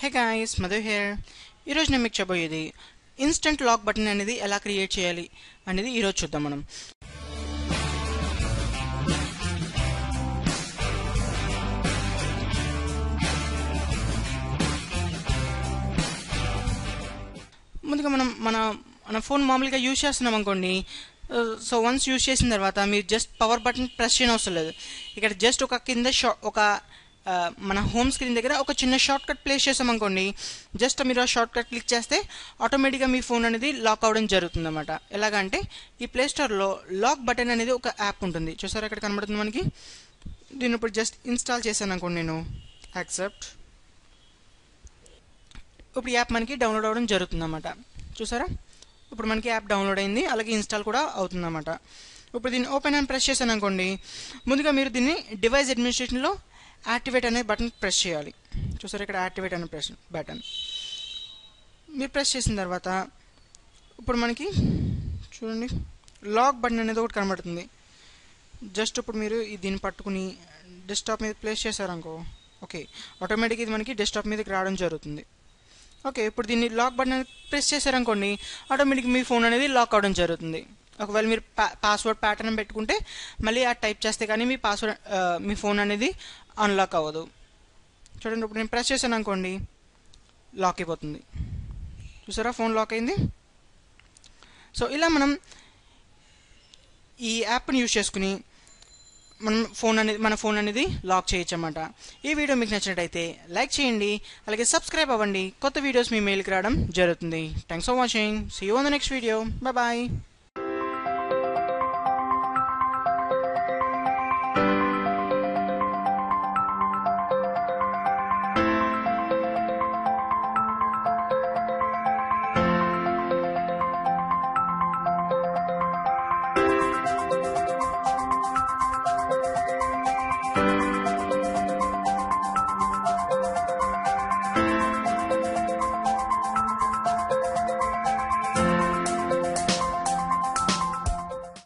hey guys Madhu hair ఈరోజు నేను మీకు చెప్పబోయేది ఇన్స్టెంట్ లాక్ బటన్ అనేది ఎలా క్రియేట్ చేయాలి అనేది ఈరోజు చూద్దాం మనం ముందుగా మనం మన మన ఫోన్ మామూలుగా యూజ్ చేస్తున్నాం అనుకోండి సో వన్స్ యూజ్ చేసిన తర్వాత మీరు జస్ట్ పవర్ బటన్ ప్రెస్ చేయని అవసరం లేదు ఇక్కడ జస్ట్ ఒక కింద షా ఒక ఆ, మన హోమ్ స్క్రీన్ దగ్గర ఒక చిన్న షార్ట్ కట్ ప్లేస్ చేసాం అనుకోండి జస్ట్ మీరు ఆ షార్ట్ కట్ క్లిక్ చేస్తే ఆటోమేటిక్గా మీ ఫోన్ అనేది లాక్ అవ్వడం జరుగుతుంది అనమాట ఎలాగంటే ఈ ప్లే స్టోర్లో లాక్ బటన్ అనేది ఒక యాప్ ఉంటుంది చూసారా ఇక్కడ కనబడుతుంది మనకి దీన్ని ఇప్పుడు జస్ట్ ఇన్స్టాల్ చేశాను అనుకోండి నేను యాక్సెప్ట్ ఇప్పుడు ఈ యాప్ మనకి డౌన్లోడ్ అవ్వడం జరుగుతుంది అన్నమాట చూసారా ఇప్పుడు మనకి యాప్ డౌన్లోడ్ అయింది అలాగే ఇన్స్టాల్ కూడా అవుతుంది అన్నమాట ఇప్పుడు దీన్ని ఓపెన్ అని ప్రెస్ చేశాను అనుకోండి ముందుగా మీరు దీన్ని డివైస్ అడ్మినిస్ట్రేషన్లో యాక్టివేట్ అనే బటన్ ప్రెస్ చేయాలి చూసారా ఇక్కడ యాక్టివేట్ అనే ప్రెస్ బటన్ మీరు ప్రెస్ చేసిన తర్వాత ఇప్పుడు మనకి చూడండి లాక్ బటన్ అనేది ఒకటి కనబడుతుంది జస్ట్ ఇప్పుడు మీరు ఈ దీన్ని పట్టుకుని డెస్క్టాప్ మీద ప్లేస్ చేశారనుకో ఓకే ఆటోమేటిక్ ఇది మనకి డెస్క్టాప్ మీదకి రావడం జరుగుతుంది ఓకే ఇప్పుడు దీన్ని లాక్ బటన్ అనేది ప్రెస్ చేశారనుకోండి ఆటోమేటిక్ మీ ఫోన్ అనేది లాక్ అవడం జరుగుతుంది ఒకవేళ మీరు పా పాస్వర్డ్ ప్యాటర్న్ పెట్టుకుంటే మళ్ళీ ఆ టైప్ చేస్తే కానీ మీ పాస్వర్డ్ మీ ఫోన్ అనేది అన్లాక్ అవ్వదు చూడండి ఇప్పుడు నేను ప్రెస్ చేశాను అనుకోండి లాక్ అయిపోతుంది చూసారా ఫోన్ లాక్ అయింది సో ఇలా మనం ఈ యాప్ని యూజ్ చేసుకుని మనం ఫోన్ అనేది మన ఫోన్ అనేది లాక్ చేయొచ్చు అన్నమాట ఈ వీడియో మీకు నచ్చినట్టయితే లైక్ చేయండి అలాగే సబ్స్క్రైబ్ అవ్వండి కొత్త వీడియోస్ మీ మెయిల్కి రావడం జరుగుతుంది thanks for watching see you on the next video bye bye